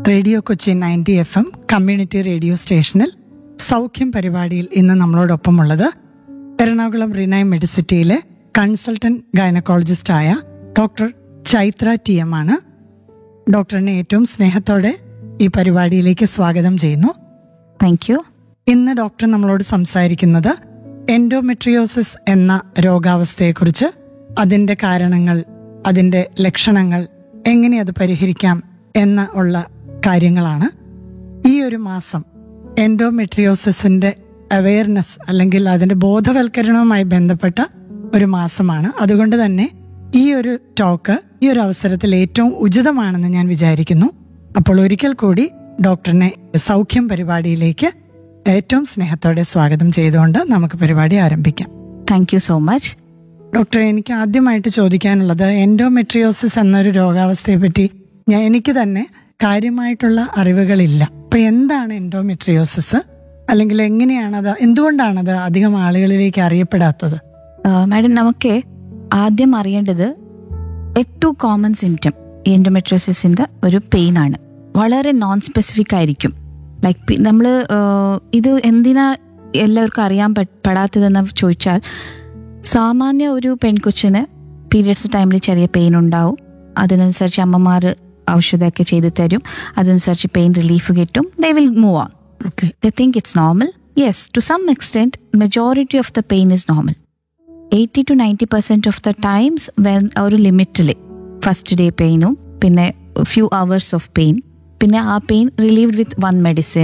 radio Kochi ninety F M community radio സ്റ്റേഷനിൽ സൗഖ്യം പരിപാടിയിൽ ഇന്ന് നമ്മളോടൊപ്പമുള്ളത് എറണാകുളം റിനൈ മെഡിസിറ്റിയിലെ കൺസൾട്ടന്റ് ഗൈനക്കോളജിസ്റ്റായ ഡോക്ടർ ചൈത്ര ടി എം ആണ് ഡോക്ടറിനെ ഏറ്റവും സ്നേഹത്തോടെ ഈ പരിപാടിയിലേക്ക് സ്വാഗതം ചെയ്യുന്നു താങ്ക് യു ഇന്ന് ഡോക്ടർ നമ്മളോട് സംസാരിക്കുന്നത് എൻഡോമെട്രിയോസിസ് എന്ന രോഗാവസ്ഥയെക്കുറിച്ച് അതിന്റെ കാരണങ്ങൾ അതിന്റെ ലക്ഷണങ്ങൾ എങ്ങനെ അത് പരിഹരിക്കാം എന്ന ഉള്ള കാര്യങ്ങളാണ് ഈ ഒരു മാസം എൻഡോമെട്രിയോസിസിന്റെ അവയർനെസ് അല്ലെങ്കിൽ അതിന്റെ ബോധവൽക്കരണവുമായി ബന്ധപ്പെട്ട ഒരു മാസമാണ് അതുകൊണ്ട് തന്നെ ഈ ഒരു ടോക്ക് ഈ ഒരു അവസരത്തിൽ ഏറ്റവും ഉചിതമാണെന്ന് ഞാൻ വിചാരിക്കുന്നു അപ്പോൾ ഒരിക്കൽ കൂടി ഡോക്ടറിനെ സൗഖ്യം പരിപാടിയിലേക്ക് ഏറ്റവും സ്നേഹത്തോടെ സ്വാഗതം ചെയ്തുകൊണ്ട് നമുക്ക് പരിപാടി ആരംഭിക്കാം താങ്ക് യു സോ മച്ച് ഡോക്ടറെ എനിക്ക് ആദ്യമായിട്ട് ചോദിക്കാനുള്ളത് എൻഡോമെട്രിയോസിസ് എന്നൊരു രോഗാവസ്ഥയെ പറ്റി ഞാൻ എനിക്ക് തന്നെ കാര്യമായിട്ടുള്ള അറിവുകളില്ല അപ്പൊ എന്താണ് എൻഡോമെട്രിയോസിസ് അല്ലെങ്കിൽ എങ്ങനെയാണത് എന്തുകൊണ്ടാണത് അധികം ആളുകളിലേക്ക് അറിയപ്പെടാത്തത് മാഡം നമുക്ക് ആദ്യം അറിയേണ്ടത് ഏറ്റവും കോമൺ സിംറ്റം എൻഡോമെട്രോസിസിന്റെ ഒരു പെയിൻ ആണ് വളരെ നോൺ സ്പെസിഫിക് ആയിരിക്കും ലൈക്ക് നമ്മൾ ഇത് എന്തിനാ എല്ലാവർക്കും അറിയാൻ പ- പെടാത്തതെന്ന് ചോദിച്ചാൽ സാമാന്യ ഒരു പെൺകൊച്ചിന് പീരിയഡ്സ് ടൈമിൽ ചെറിയ പെയിൻ ഉണ്ടാവും അതിനനുസരിച്ച് അമ്മമാർ ഔഷധമൊക്കെ ചെയ്ത് തരും അതനുസരിച്ച് പെയിൻ റിലീഫ് കിട്ടും they will move on okay they think it's normal yes to some extent majority of the pain is normal 80 to 90 percent of the times when ഒരു ലിമിറ്റിൽ ഫസ്റ്റ് ഡേ പെയിനും പിന്നെ ഫ്യൂ അവേഴ്സ് ഓഫ് പെയിൻ പിന്നെ ആ pain relieved with one medicine